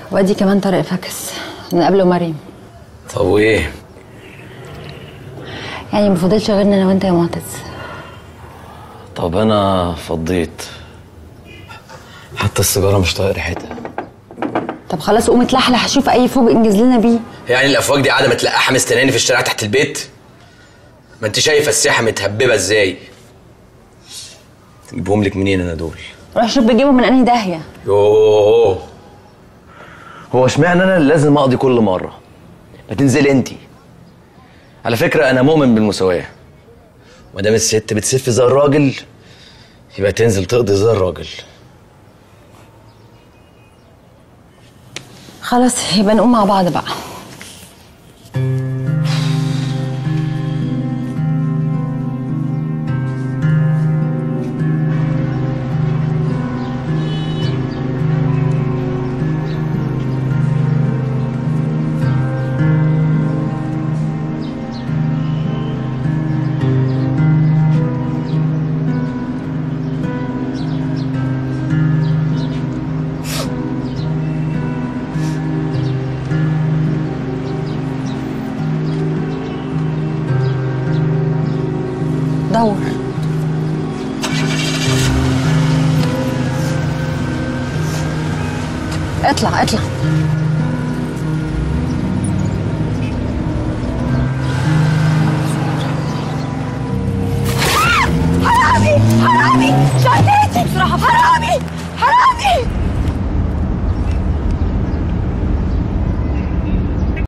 وادي كمان طارق فاكس من قبل مريم طب وايه يعني ما فاضلش غيرنا انا وانت يا معتز طب انا فضيت حتى السيجاره مش طايق ريحتها طب خلاص قوم اتلحلح شوف اي فوق انجز لنا بيه يعني الافواج دي قاعده متلقحه مستناني في الشارع تحت البيت ما انت شايفه الساحه متهببه ازاي تجيبهم لك منين انا دول روح شوف بتجيبهم من انهي داهيه يوه هو اشمعنى انا اللي لازم اقضي كل مره ما تنزلي انت على فكره انا مؤمن بالمساواه ما دام الست بتسف زي الراجل يبقى تنزل تقضي زي الراجل خلاص يبقى نقوم مع بعض بقى دور اطلع اطلع